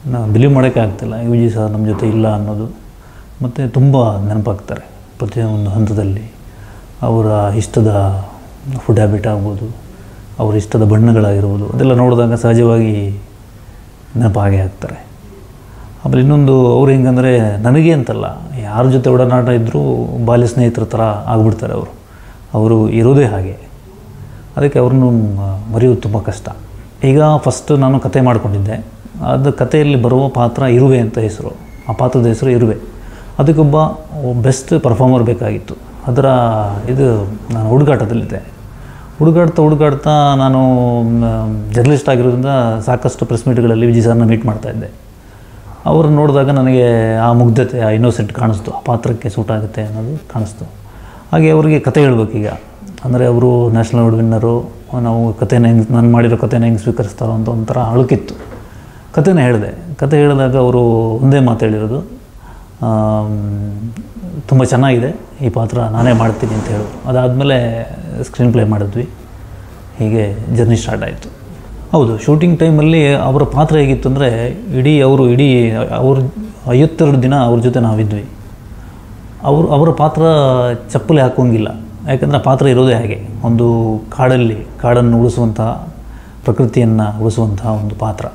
ನಾವು ಬಿಲೀವ್ ಮಾಡೋಕ್ಕೆ ಆಗ್ತಿಲ್ಲ ಯು ಜಿ ಸರ್ ನಮ್ಮ ಜೊತೆ ಇಲ್ಲ ಅನ್ನೋದು ಮತ್ತು ತುಂಬ ನೆನಪಾಗ್ತಾರೆ ಪ್ರತಿಯೊಂದು ಹಂತದಲ್ಲಿ ಅವರ ಇಷ್ಟದ ಫುಡ್ ಹ್ಯಾಬಿಟ್ ಆಗ್ಬೋದು ಅವರ ಇಷ್ಟದ ಬಣ್ಣಗಳಾಗಿರ್ಬೋದು ಅದೆಲ್ಲ ನೋಡಿದಾಗ ಸಹಜವಾಗಿ ನೆನಪಾಗೇ ಆಗ್ತಾರೆ ಆಮೇಲೆ ಇನ್ನೊಂದು ಅವ್ರು ಹೆಂಗಂದರೆ ನನಗೆ ಅಂತಲ್ಲ ಯಾರ ಜೊತೆ ಒಡನಾಟ ಇದ್ದರೂ ಬಾಲ್ಯ ಸ್ನೇಹಿತರ ಥರ ಆಗ್ಬಿಡ್ತಾರೆ ಅವರು ಅವರು ಇರೋದೇ ಹಾಗೆ ಅದಕ್ಕೆ ಅವ್ರನ್ನು ಮರೆಯೋದು ತುಂಬ ಕಷ್ಟ ಈಗ ಫಸ್ಟ್ ನಾನು ಕತೆ ಮಾಡಿಕೊಂಡಿದ್ದೆ ಅದು ಕಥೆಯಲ್ಲಿ ಬರುವ ಪಾತ್ರ ಇರುವೆ ಅಂತ ಹೆಸರು ಆ ಪಾತ್ರದ ಹೆಸರು ಇರುವೆ ಅದಕ್ಕೊಬ್ಬ ಬೆಸ್ಟ್ ಪರ್ಫಾರ್ಮರ್ ಬೇಕಾಗಿತ್ತು ಅದರ ಇದು ನಾನು ಹುಡುಗಾಟದಲ್ಲಿದ್ದೆ ಹುಡುಗಾಡ್ತಾ ಹುಡುಗಾಡ್ತಾ ನಾನು ಜರ್ನಲಿಸ್ಟ್ ಆಗಿರೋದ್ರಿಂದ ಸಾಕಷ್ಟು ಪ್ರೆಸ್ ಮೀಟ್ಗಳಲ್ಲಿ ವಿಜಯ್ ಸರ್ನ ಮೀಟ್ ಮಾಡ್ತಾಯಿದ್ದೆ ಅವ್ರು ನೋಡಿದಾಗ ನನಗೆ ಆ ಮುಗ್ಧತೆ ಆ ಇನ್ನೋಸೆಂಟ್ ಕಾಣಿಸ್ತು ಆ ಪಾತ್ರಕ್ಕೆ ಸೂಟ್ ಆಗುತ್ತೆ ಅನ್ನೋದು ಕಾಣಿಸ್ತು ಹಾಗೆ ಅವರಿಗೆ ಕತೆ ಹೇಳ್ಬೇಕೀಗ ಅಂದರೆ ಅವರು ನ್ಯಾಷನಲ್ ಅವಾರ್ಡ್ ವಿನ್ನರು ನಾವು ಕಥೆನ ಹೆಂಗೆ ನಾನು ಮಾಡಿರೋ ಕಥೆನ ಹೆಂಗೆ ಸ್ವೀಕರಿಸ್ತಾರೋ ಅಂತ ಒಂಥರ ಅಳುಕಿತ್ತು ಕಥೆನ ಹೇಳಿದೆ ಕತೆ ಹೇಳಿದಾಗ ಅವರು ಒಂದೇ ಮಾತು ಹೇಳಿರೋದು ತುಂಬ ಚೆನ್ನಾಗಿದೆ ಈ ಪಾತ್ರ ನಾನೇ ಮಾಡ್ತೀನಿ ಅಂತ ಹೇಳಿದ್ರು ಅದಾದಮೇಲೆ ಸ್ಕ್ರೀನ್ ಪ್ಲೇ ಮಾಡಿದ್ವಿ ಹೀಗೆ ಜರ್ನಿ ಸ್ಟಾರ್ಟ್ ಆಯಿತು ಹೌದು ಶೂಟಿಂಗ್ ಟೈಮಲ್ಲಿ ಅವರ ಪಾತ್ರ ಹೇಗಿತ್ತು ಅಂದರೆ ಇಡೀ ಅವರು ಇಡೀ ಅವ್ರ ಐವತ್ತೆರಡು ದಿನ ಅವ್ರ ಜೊತೆ ನಾವಿದ್ವಿ ಅವರು ಅವರ ಪಾತ್ರ ಚಪ್ಪಲಿ ಹಾಕೋಂಗಿಲ್ಲ ಯಾಕಂದರೆ ಆ ಪಾತ್ರ ಇರೋದೇ ಹಾಗೆ ಒಂದು ಕಾಡಲ್ಲಿ ಕಾಡನ್ನು ಉಳಿಸುವಂತಹ ಪ್ರಕೃತಿಯನ್ನು ಉಳಿಸುವಂತಹ ಒಂದು ಪಾತ್ರ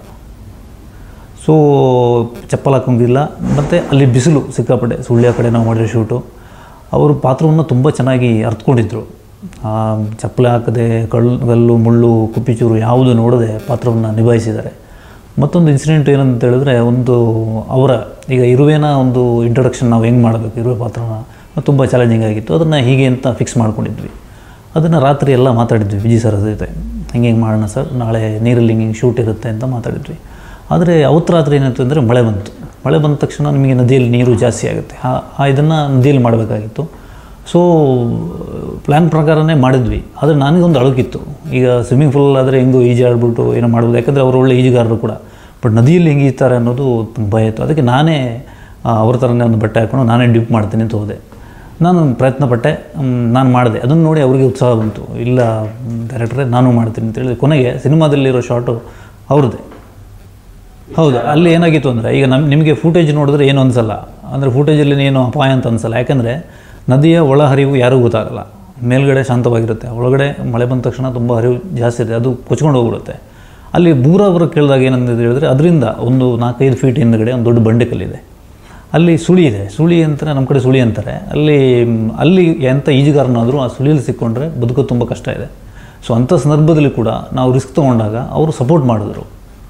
ಸೊ ಚಪ್ಪಲ್ ಹಾಕೋಂಗಿಲ್ಲ ಮತ್ತು ಅಲ್ಲಿ ಬಿಸಿಲು ಸಿಕ್ಕಾಪಟ್ಟೆ ಸುಳ್ಯ ಕಡೆ ನಾವು ಮಾಡಿರೋ ಶೂಟು ಅವರು ಪಾತ್ರವನ್ನು ತುಂಬ ಚೆನ್ನಾಗಿ ಅರ್ಥಕೊಂಡಿದ್ರು ಆ ಚಪ್ಪಲಿ ಹಾಕದೆ ಕಳ್ಳು ಕಲ್ಲು ಮುಳ್ಳು ಕುಪ್ಪಿಚೂರು ಯಾವುದು ನೋಡದೆ ಪಾತ್ರವನ್ನು ನಿಭಾಯಿಸಿದ್ದಾರೆ ಮತ್ತೊಂದು ಇನ್ಸಿಡೆಂಟ್ ಏನಂತ ಹೇಳಿದ್ರೆ ಒಂದು ಅವರ ಈಗ ಇರುವೆನ ಒಂದು ಇಂಟ್ರೊಡಕ್ಷನ್ ನಾವು ಹೆಂಗೆ ಮಾಡಬೇಕು ಇರುವೆ ಪಾತ್ರನ ತುಂಬ ಚಾಲೆಂಜಿಂಗ್ ಆಗಿತ್ತು ಅದನ್ನು ಹೀಗೆ ಅಂತ ಫಿಕ್ಸ್ ಮಾಡ್ಕೊಂಡಿದ್ವಿ ಅದನ್ನು ರಾತ್ರಿ ಎಲ್ಲ ಮಾತಾಡಿದ್ವಿ ವಿಜಯ್ ಸರ್ ಜೊತೆ ಹಿಂಗೆ ಹಿಂಗೆ ಮಾಡೋಣ ಸರ್ ನಾಳೆ ನೀರಲ್ಲಿ ಹಿಂಗೆ ಹಿಂಗೆ ಶೂಟ್ ಇರುತ್ತೆ ಅಂತ ಮಾತಾಡಿದ್ವಿ ಆದರೆ ಅವತ್ತು ರಾತ್ರಿ ಏನಾಯ್ತು ಅಂದರೆ ಮಳೆ ಬಂತು ಮಳೆ ಬಂದ ತಕ್ಷಣ ನಿಮಗೆ ನದಿಯಲ್ಲಿ ನೀರು ಜಾಸ್ತಿ ಆಗುತ್ತೆ ಆ- ಆ ಇದನ್ನು ನದಿಯಲ್ಲಿ ಮಾಡಬೇಕಾಗಿತ್ತು ಸೊ ಪ್ಲ್ಯಾನ್ ಪ್ರಕಾರನೇ ಮಾಡಿದ್ವಿ ಆದರೆ ನನಗೊಂದು ಅಳುಕಿತ್ತು ಈಗ ಸ್ವಿಮ್ಮಿಂಗ್ ಪೂಲ್ ಆದರೆ ಹೆಂಗೋ ಈಜು ಆಡ್ಬಿಟ್ಟು ಏನೋ ಮಾಡ್ಬೋದು ಯಾಕಂದರೆ ಅವರು ಒಳ್ಳೆ ಈಜುಗಾರರು ಕೂಡ ಬಟ್ ನದಿಯಲ್ಲಿ ಹೆಂಗೆ ಈಜ್ತಾರೆ ಅನ್ನೋದು ತುಂಬ ಭಯ ಇತ್ತು ಅದಕ್ಕೆ ನಾನೇ ಆ, ಅವ್ರ ಥರನೇ ಒಂದು ಬಟ್ಟೆ ಹಾಕ್ಕೊಂಡು ನಾನೇ ಡಿಪ್ ಮಾಡ್ತೀನಿ ಅಂತ ಹೋದೆ ನಾನು ಪ್ರಯತ್ನ ಪಟ್ಟೆ ಮ್, ನಾನು ಮಾಡಿದೆ ಅದನ್ನು ನೋಡಿ ಅವರಿಗೆ ಉತ್ಸಾಹ ಬಂತು ಇಲ್ಲ ಡೈರೆಕ್ಟ್ರೇ ನಾನು ಮಾಡ್ತೀನಿ ಅಂತ ಹೇಳಿದೆ ಕೊನೆಗೆ ಸಿನಿಮಾದಲ್ಲಿರೋ ಶಾಟು ಅವ್ರದ್ದೇ ಹೌದು ಅಲ್ಲಿ ಏನಾಗಿತ್ತು ಅಂದರೆ ಈಗ ನಮ್ಮ ನಿಮಗೆ ಫೂಟೇಜ್ ನೋಡಿದ್ರೆ ಏನು ಅನಿಸಲ್ಲ ಅಂದರೆ ಫೂಟೇಜಲ್ಲಿ ಏನು ಅಪಾಯ ಅಂತ ಅನಿಸಲ್ಲ ಯಾಕೆಂದರೆ ನದಿಯ ಒಳಹರಿವು ಯಾರಿಗೂ ಗೊತ್ತಾಗಲ್ಲ ಮೇಲ್ಗಡೆ ಶಾಂತವಾಗಿರುತ್ತೆ ಒಳಗಡೆ ಮಳೆ ಬಂದ ತಕ್ಷಣ ತುಂಬ ಹರಿವು ಜಾಸ್ತಿ ಇದೆ ಅದು ಕೊಚ್ಕೊಂಡು ಹೋಗ್ಬಿಡುತ್ತೆ ಅಲ್ಲಿ ಬೂರ ಅವರು ಕೇಳಿದಾಗ ಏನಂತ ಹೇಳಿದ್ರೆ ಅದರಿಂದ ಒಂದು ನಾಲ್ಕೈದು ಫೀಟ್ ಹಿಂದ್ಗಡೆ ಒಂದು ದೊಡ್ಡ ಬಂಡೆಕಲ್ಲಿದೆ ಅಲ್ಲಿ ಸುಳಿ ಇದೆ ಸುಳಿ ಅಂತಾರೆ ನಮ್ಮ ಕಡೆ ಸುಳಿ ಅಂತಾರೆ ಅಲ್ಲಿ ಅಲ್ಲಿ ಎಂಥ ಈಜುಗಾರನಾದರೂ ಆ ಸುಳಿಯಲ್ಲಿ ಸಿಕ್ಕೊಂಡ್ರೆ ಬದುಕೋದು ತುಂಬ ಕಷ್ಟ ಇದೆ ಸೊ ಅಂಥ ಸಂದರ್ಭದಲ್ಲಿ ಕೂಡ ನಾವು ರಿಸ್ಕ್ ತೊಗೊಂಡಾಗ ಅವರು ಸಪೋರ್ಟ್ ಮಾಡಿದ್ರು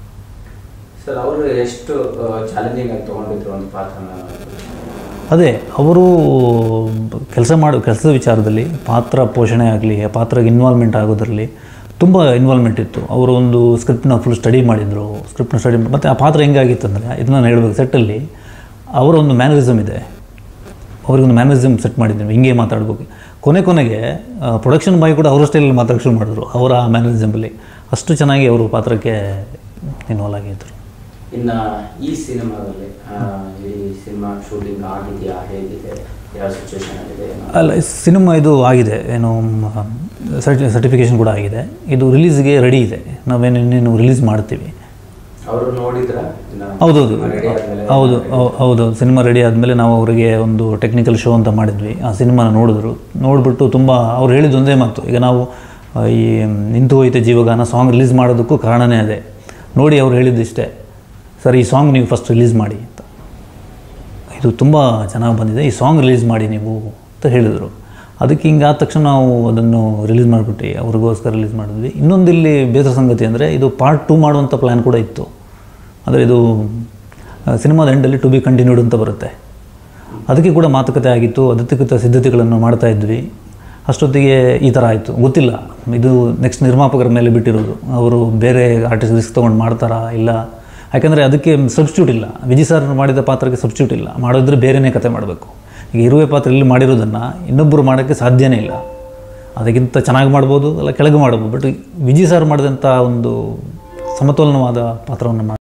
ಸರ್ ಅವರು ಎಷ್ಟು ಚಾಲೆಂಜಿಂಗ್ ಆಗಿ ತಗೊಂಡಿದ್ರು ಒಂದು ಪಾತ್ರನ ಅದೇ ಅವರು ಕೆಲಸ ಮಾಡೋ ಕೆಲಸದ ವಿಚಾರದಲ್ಲಿ ಪಾತ್ರ ಪೋಷಣೆ ಆಗಲಿ ಆ ಪಾತ್ರಕ್ಕೆ ಇನ್ವಾಲ್ವ್ಮೆಂಟ್ ಆಗೋದ್ರಲ್ಲಿ ತುಂಬ ಇನ್ವಾಲ್ವ್ಮೆಂಟ್ ಇತ್ತು ಅವರು ಒಂದು ಸ್ಕ್ರಿಪ್ಟ್ನ ಫುಲ್ ಸ್ಟಡಿ ಮಾಡಿದರು ಸ್ಕ್ರಿಪ್ಟ್ನ ಸ್ಟಡಿ ಮತ್ತು ಆ ಪಾತ್ರ ಹೆಂಗಾಗಿತ್ತು ಅಂದರೆ ಇದನ್ನ ನಾನು ಹೇಳಬೇಕು ಸೆಟ್ಟಲ್ಲಿ ಅವರ ಒಂದು ಮ್ಯಾನರಿಸಮ್ ಇದೆ ಅವ್ರಿಗೊಂದು ಮ್ಯಾನರಿಸಮ್ ಸೆಟ್ ಮಾಡಿದ್ದೀವಿ ಹಿಂಗೆ ಮಾತಾಡ್ಬೇಕು ಕೊನೆ ಕೊನೆಗೆ ಪ್ರೊಡಕ್ಷನ್ ಬಾಯ್ ಕೂಡ ಅವರ ಸ್ಟೈಲಲ್ಲಿ ಮಾತಾಡೋಕೆ ಶುರು ಮಾಡಿದ್ರು ಅವರ ಮ್ಯಾನರಿಸಮಲ್ಲಿ ಅಷ್ಟು ಚೆನ್ನಾಗಿ ಅವರು ಪಾತ್ರಕ್ಕೆ ಇನ್ವಾಲ್ವ್ ಆಗಿದ್ದರು ಇನ್ನು ಈ ಸಿನಿಮಾದಲ್ಲಿ ಆ, ಈ ಸಿನಿಮಾ ಶೂಟಿಂಗ್ ಆಗಿದೆಯಾ ಹೇಗಿದೆ ಯಾವ ಸಿಚುವೇಶನ್ ಆಗಿದೆ ಏನೋ? ಅಲ್ಲ ಸಿನಿಮಾ ಇದು ಆಗಿದೆ ಏನು ಸರ್ಟಿ ಸರ್ಟಿಫಿಕೇಷನ್ ಕೂಡ ಆಗಿದೆ ಇದು ರಿಲೀಸ್ಗೆ ರೆಡಿ ಇದೆ ನಾವೇನು ಇನ್ನೇನು ರಿಲೀಸ್ ಮಾಡ್ತೀವಿ ಅವರು ನೋಡಿದ್ರ ಹೌದೌದು ಹೌದು ಹೌ- ಹೌದು ಸಿನಿಮಾ ರೆಡಿ ಆದಮೇಲೆ ನಾವು ಅವರಿಗೆ ಒಂದು ಟೆಕ್ನಿಕಲ್ ಶೋ ಅಂತ ಮಾಡಿದ್ವಿ ಆ ಸಿನಿಮಾನ ನೋಡಿದ್ರು ನೋಡಿಬಿಟ್ಟು ತುಂಬ ಅವ್ರು ಹೇಳಿದ್ದು ಒಂದೇ ಮಾತು ಈಗ ನಾವು ಆ, ಈ ನಿಂತು ಹೋಯ್ತೆ ಜೀವಗಾನ ಸಾಂಗ್ ರಿಲೀಸ್ ಮಾಡೋದಕ್ಕೂ ಕಾರಣನೇ ಅದೇ ನೋಡಿ ಅವ್ರು ಹೇಳಿದ್ದಿಷ್ಟೇ ಸರ್ ಈ ಸಾಂಗ್ ನೀವು ಫಸ್ಟ್ ರಿಲೀಸ್ ಮಾಡಿ ಅಂತ ಇದು ತುಂಬ ಚೆನ್ನಾಗಿ ಬಂದಿದೆ ಈ ಸಾಂಗ್ ರಿಲೀಸ್ ಮಾಡಿ ನೀವು ಅಂತ ಹೇಳಿದರು ಅದಕ್ಕೆ ಹಿಂಗೆ ಆದ ತಕ್ಷಣ ನಾವು ಅದನ್ನು ರಿಲೀಸ್ ಮಾಡಿಬಿಟ್ಟು ಅವ್ರಿಗೋಸ್ಕರ ರಿಲೀಸ್ ಮಾಡಿದ್ವಿ ಇನ್ನೊಂದು ಇಲ್ಲಿ ಬೇಸರ ಸಂಗತಿ ಅಂದರೆ ಇದು ಪಾರ್ಟ್ ಟೂ ಮಾಡುವಂಥ ಪ್ಲ್ಯಾನ್ ಕೂಡ ಇತ್ತು ಅಂದರೆ ಇದು ಆ, ಸಿನಿಮಾದ ಎಂಡಲ್ಲಿ ಟು ಬಿ ಕಂಟಿನ್ಯೂಡ್ ಅಂತ ಬರುತ್ತೆ ಅದಕ್ಕೆ ಕೂಡ ಮಾತುಕತೆ ಆಗಿತ್ತು ಅದಕ್ಕೆ ಸಿದ್ಧತೆಗಳನ್ನು ಮಾಡ್ತಾ ಇದ್ವಿ ಅಷ್ಟೊತ್ತಿಗೆ ಈ ಥರ ಆಯಿತು ಗೊತ್ತಿಲ್ಲ ಇದು ನೆಕ್ಸ್ಟ್ ನಿರ್ಮಾಪಕರ ಮೇಲೆ ಬಿಟ್ಟಿರೋದು ಅವರು ಬೇರೆ ಆರ್ಟಿಸ್ಟ್ ರಿಸ್ಕ್ ತೊಗೊಂಡು ಮಾಡ್ತಾರಾ ಇಲ್ಲ ಯಾಕಂದರೆ ಅದಕ್ಕೆ ಸಬ್ಸ್ಟ್ಯೂಟ್ ಇಲ್ಲ ವಿಜಯ್ ಸರ್ ಮಾಡಿದ ಪಾತ್ರಕ್ಕೆ ಸಬ್ಸ್ಟ್ಯೂಟ್ ಇಲ್ಲ ಮಾಡಿದ್ರೆ ಬೇರೆಯೇ ಕತೆ ಮಾಡಬೇಕು ಈಗ ಇರುವೆ ಪಾತ್ರ ಇಲ್ಲಿ ಮಾಡಿರೋದನ್ನು ಇನ್ನೊಬ್ಬರು ಮಾಡೋಕ್ಕೆ ಸಾಧ್ಯನೇ ಇಲ್ಲ ಅದಕ್ಕಿಂತ ಚೆನ್ನಾಗಿ ಮಾಡ್ಬೋದು ಅಲ್ಲ ಕೆಳಗೆ ಮಾಡ್ಬೋದು ಬಟ್ ವಿಜಯ್ ಸರ್ ಮಾಡಿದಂಥ ಒಂದು ಸಮತೋಲನವಾದ ಪಾತ್ರವನ್ನು ಮಾಡಿ